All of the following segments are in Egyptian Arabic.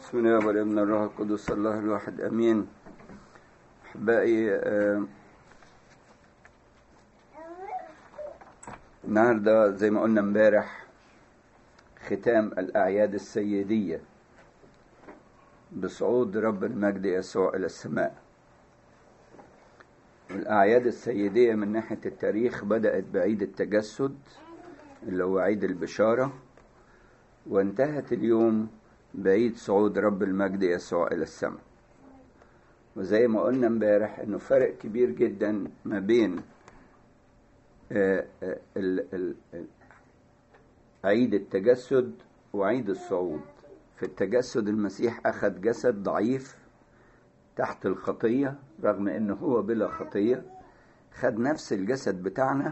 بسم الله والابن الروح القدس الله الواحد امين احبائي آه، النهارده زي ما قلنا امبارح ختام الاعياد السيديه بصعود رب المجد يسوع الى السماء الاعياد السيديه من ناحيه التاريخ بدات بعيد التجسد اللي هو عيد البشاره وانتهت اليوم بعيد صعود رب المجد يسوع إلى السماء وزي ما قلنا امبارح انه فرق كبير جدا ما بين آه، آه، ال- ال- ال- عيد التجسد وعيد الصعود في التجسد المسيح أخذ جسد ضعيف تحت الخطية رغم انه هو بلا خطية خد نفس الجسد بتاعنا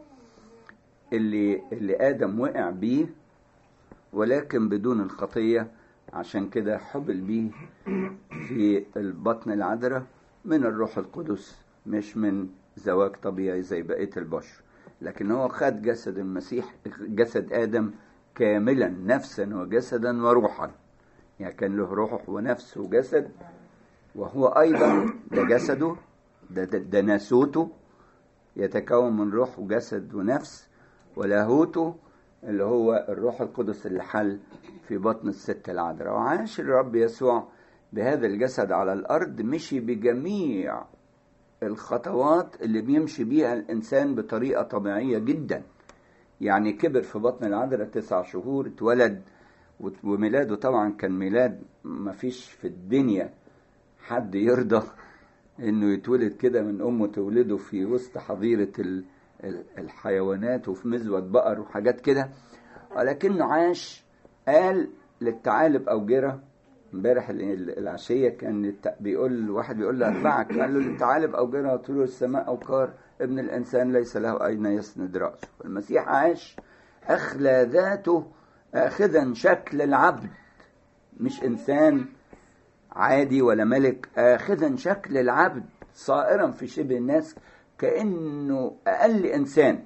اللي اللي آدم وقع بيه ولكن بدون الخطية عشان كده حبل بيه في البطن العذراء من الروح القدس مش من زواج طبيعي زي بقية البشر لكن هو خد جسد المسيح جسد آدم كاملا نفسا وجسدا وروحا يعني كان له روح ونفس وجسد وهو أيضا ده جسده ده, ده, ده ناسوته يتكون من روح وجسد ونفس ولاهوته اللي هو الروح القدس اللي حل في بطن الست العذراء وعاش الرب يسوع بهذا الجسد على الأرض مشي بجميع الخطوات اللي بيمشي بيها الإنسان بطريقة طبيعية جدا يعني كبر في بطن العذراء تسع شهور اتولد وت- وميلاده طبعا كان ميلاد ما فيش في الدنيا حد يرضى انه يتولد كده من امه تولده في وسط حظيره ال- ال- الحيوانات وفي مزود بقر وحاجات كده ولكنه عاش قال للثعالب اوجره امبارح ال- ال- العشيه كان للت- بيقول واحد بيقول له اتبعك قال له للثعالب اوجره طيور السماء اوقار ابن الانسان ليس له اين يسند راسه المسيح عاش اخلى ذاته اخذا شكل العبد مش انسان عادي ولا ملك آخذا شكل العبد صائرا في شبه الناس كأنه أقل إنسان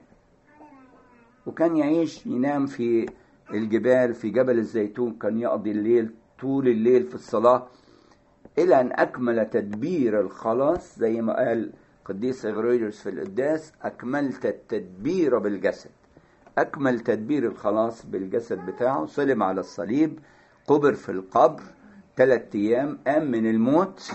وكان يعيش ينام في الجبال في جبل الزيتون كان يقضي الليل طول الليل في الصلاة إلى أن أكمل تدبير الخلاص زي ما قال قديس إغريجوس في القداس أكملت التدبير بالجسد أكمل تدبير الخلاص بالجسد بتاعه صلب على الصليب قبر في القبر ثلاثة أيام قام من الموت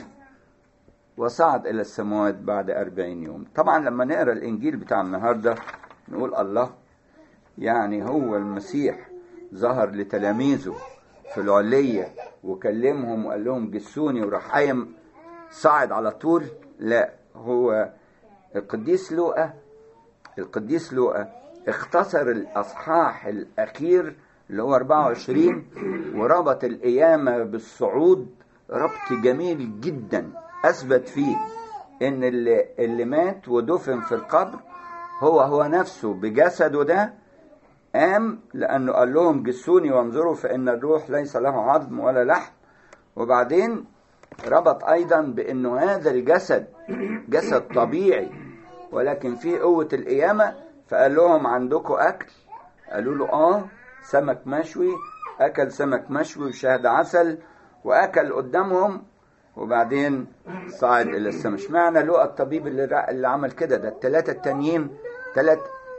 وصعد إلى السماوات بعد أربعين يوم طبعا لما نقرأ الإنجيل بتاع النهاردة نقول الله يعني هو المسيح ظهر لتلاميذه في العلية وكلمهم وقال لهم جسوني وراح قايم صعد على طول لا هو القديس لوقا القديس لوقا اختصر الأصحاح الأخير اللي هو 24 وربط القيامة بالصعود ربط جميل جدا أثبت فيه إن اللي, اللي مات ودفن في القبر هو هو نفسه بجسده ده قام لأنه قال لهم جسوني وانظروا فإن الروح ليس له عظم ولا لحم وبعدين ربط أيضا بأنه هذا الجسد جسد طبيعي ولكن فيه قوة القيامة فقال لهم عندكم أكل قالوا له آه سمك مشوي أكل سمك مشوي وشهد عسل وأكل قدامهم وبعدين صعد إلى السماء اشمعنى لقى الطبيب اللي, رأ- اللي عمل كده ده الثلاثة التانيين ثلاث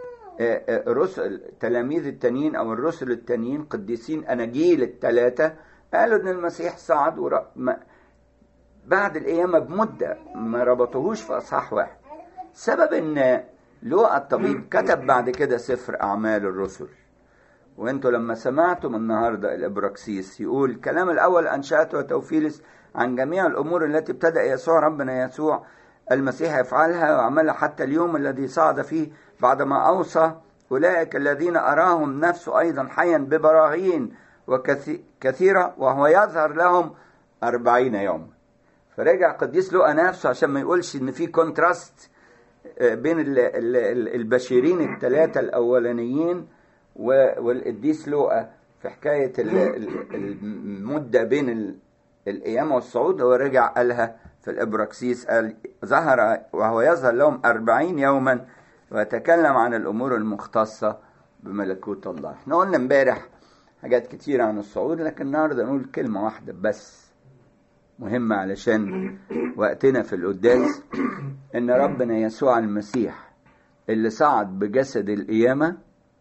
رسل تلاميذ التانيين أو الرسل التانيين قديسين أناجيل الثلاثة قالوا إن المسيح صعد ورا ما بعد القيامة بمدة ما ربطوهوش في أصحاح واحد سبب إن لوقا الطبيب كتب بعد كده سفر أعمال الرسل وانتوا لما سمعتم النهارده الابراكسيس يقول الكلام الاول انشاته توفيلس عن جميع الامور التي ابتدا يسوع ربنا يسوع المسيح يفعلها وعملها حتى اليوم الذي صعد فيه بعدما اوصى اولئك الذين اراهم نفسه ايضا حيا ببراهين وكثيره وهو يظهر لهم أربعين يوما فرجع قديس لوقا نفسه عشان ما يقولش ان في كونتراست بين ال- ال- ال- البشيرين الثلاثة الأولانيين و- والقديس لوقا في حكاية ال- ال- المدة بين ال- القيامة والصعود هو رجع قالها في الإبراكسيس قال ظهر وهو يظهر لهم أربعين يوما ويتكلم عن الأمور المختصة بملكوت الله احنا قلنا امبارح حاجات كتيرة عن الصعود لكن النهاردة نقول كلمة واحدة بس مهمة علشان وقتنا في القداس إن ربنا يسوع المسيح اللي صعد بجسد القيامة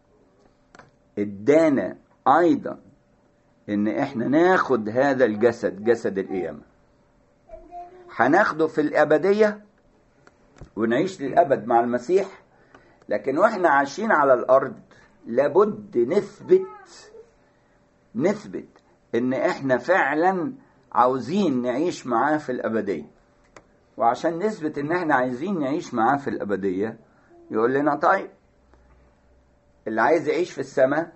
ادانا أيضا إن إحنا ناخد هذا الجسد جسد القيامة هناخده في الأبدية ونعيش للأبد مع المسيح لكن واحنا عايشين على الأرض لابد نثبت نثبت إن إحنا فعلا عاوزين نعيش معاه في الأبدية وعشان نثبت إن إحنا عايزين نعيش معاه في الأبدية يقول لنا طيب اللي عايز يعيش في السماء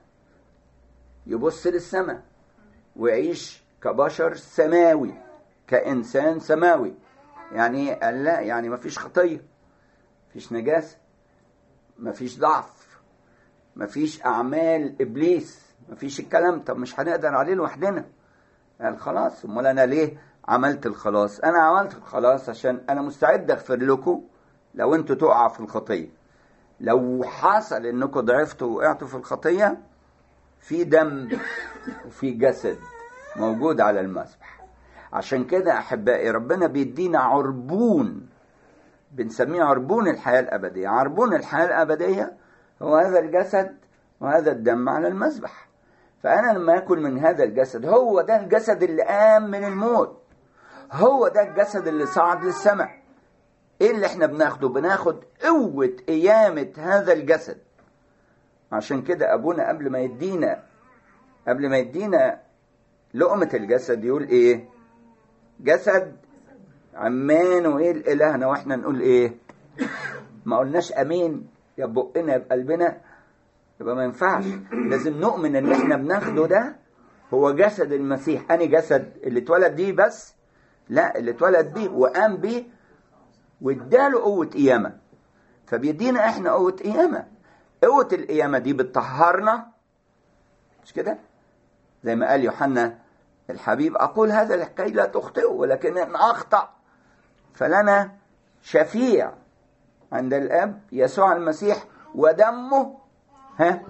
يبص للسماء ويعيش كبشر سماوي كإنسان سماوي يعني قال لا يعني مفيش خطية مفيش نجاسة مفيش ضعف مفيش أعمال إبليس مفيش الكلام طب مش هنقدر عليه لوحدنا قال خلاص امال انا ليه عملت الخلاص انا عملت الخلاص عشان انا مستعد اغفر لكم لو انتوا تقعوا في الخطيه لو حصل انكم ضعفتوا وقعتوا في الخطيه في دم وفي جسد موجود على المسبح عشان كده احبائي ربنا بيدينا عربون بنسميه عربون الحياه الابديه عربون الحياه الابديه هو هذا الجسد وهذا الدم على المسبح فأنا لما آكل من هذا الجسد هو ده الجسد اللي قام من الموت هو ده الجسد اللي صعد للسماء ايه اللي احنا بناخده بناخد قوة قيامة هذا الجسد عشان كده ابونا قبل ما يدينا قبل ما يدينا لقمة الجسد يقول ايه جسد عمان وايه الالهنا واحنا نقول ايه ما قلناش امين يا بقنا يا بقلبنا يبقى ما ينفعش لازم نؤمن ان احنا بناخده ده هو جسد المسيح اني جسد اللي اتولد بيه بس لا اللي اتولد بيه وقام بيه واداله قوة قيامة فبيدينا احنا قوة قيامة قوة القيامة دي بتطهرنا مش كده زي ما قال يوحنا الحبيب أقول هذا لكي لا تخطئوا ولكن إن أخطأ فلنا شفيع عند الأب يسوع المسيح ودمه ها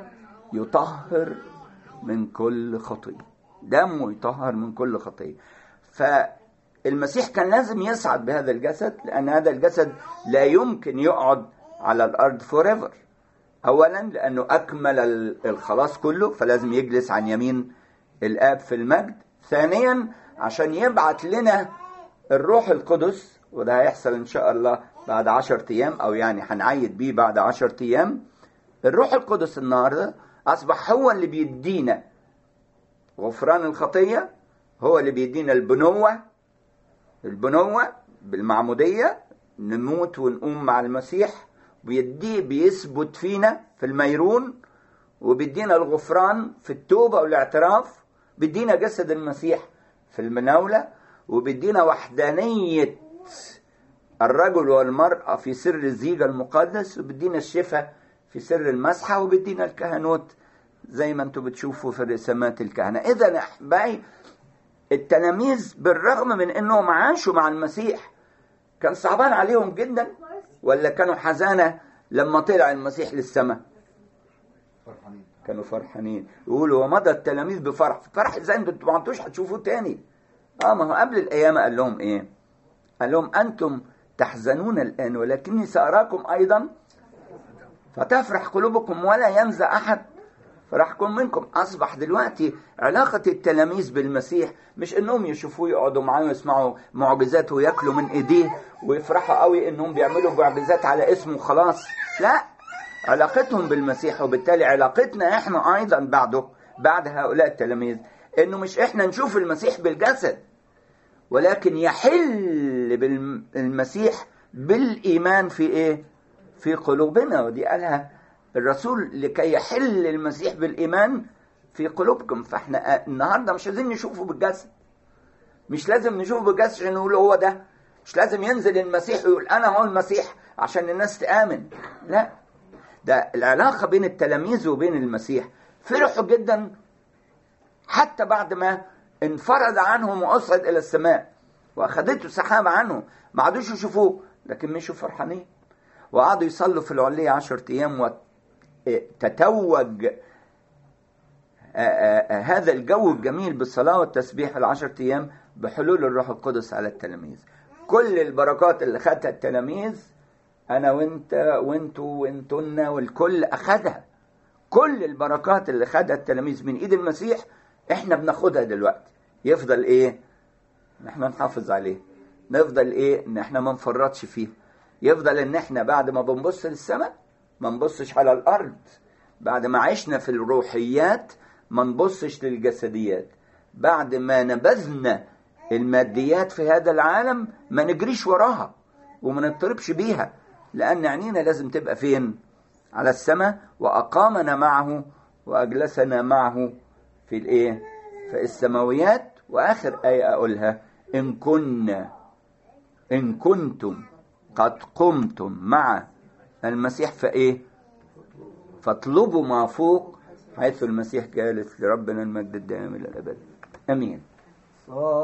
يطهر من كل خطية دمه يطهر من كل خطية فالمسيح كان لازم يصعد بهذا الجسد لأن هذا الجسد لا يمكن يقعد على الأرض فوريفر أولا لأنه أكمل الخلاص كله فلازم يجلس عن يمين الآب في المجد ثانيا عشان يبعت لنا الروح القدس وده هيحصل إن شاء الله بعد عشر أيام أو يعني هنعيد بيه بعد عشر أيام الروح القدس النهارده اصبح هو اللي بيدينا غفران الخطيه هو اللي بيدينا البنوه البنوه بالمعموديه نموت ونقوم مع المسيح بيديه بيثبت فينا في الميرون وبيدينا الغفران في التوبه والاعتراف بيدينا جسد المسيح في المناوله وبيدينا وحدانيه الرجل والمراه في سر الزيج المقدس وبيدينا الشفاء في سر المسحة وبيدينا الكهنوت زي ما انتم بتشوفوا في رسامات الكهنة إذا أحبائي التلاميذ بالرغم من أنهم عاشوا مع المسيح كان صعبان عليهم جدا ولا كانوا حزانة لما طلع المسيح للسماء فرحانين كانوا فرحانين يقولوا ومضى التلاميذ بفرح فرح ازاي انتوا ما انتوش هتشوفوه تاني اه ما هو قبل القيامة قال لهم ايه قال لهم انتم تحزنون الان ولكني ساراكم ايضا فتفرح قلوبكم ولا ينزع احد فرحكم منكم اصبح دلوقتي علاقه التلاميذ بالمسيح مش انهم يشوفوه يقعدوا معاه ويسمعوا معجزات وياكلوا من ايديه ويفرحوا قوي انهم بيعملوا معجزات على اسمه خلاص لا علاقتهم بالمسيح وبالتالي علاقتنا احنا ايضا بعده بعد هؤلاء التلاميذ انه مش احنا نشوف المسيح بالجسد ولكن يحل بالمسيح بالايمان في ايه في قلوبنا ودي قالها الرسول لكي يحل المسيح بالإيمان في قلوبكم فاحنا النهارده مش عايزين نشوفه بالجسد مش لازم نشوفه بالجسد عشان نقول هو ده مش لازم ينزل المسيح ويقول انا هو المسيح عشان الناس تآمن لا ده العلاقة بين التلاميذ وبين المسيح فرحوا جدا حتى بعد ما انفرد عنهم وأصعد إلى السماء وأخذته سحابة عنه ما عادوش يشوفوه لكن مشوا فرحانين وقعدوا يصلوا في العلية عشرة أيام وتتوج آه، آه، هذا الجو الجميل بالصلاة والتسبيح العشر أيام بحلول الروح القدس على التلاميذ كل البركات اللي خدها التلاميذ أنا وأنت وأنتوا وأنتن والكل أخدها كل البركات اللي خدها التلاميذ من إيد المسيح إحنا بناخدها دلوقتي يفضل إيه؟ إن إحنا نحافظ عليه نفضل إيه؟ إن إحنا ما نفرطش فيه يفضل إن إحنا بعد ما بنبص للسماء ما نبصش على الأرض بعد ما عشنا في الروحيات ما نبصش للجسديات بعد ما نبذنا الماديات في هذا العالم ما نجريش وراها وما نضطربش بيها لأن عينينا لازم تبقى فين على السماء وأقامنا معه وأجلسنا معه في الإيه في السماويات وآخر آية أقولها إن كنا إن كنتم قد قمتم مع المسيح فإيه فاطلبوا ما فوق حيث المسيح جالس لربنا المجد الدائم إلى الأبد آمين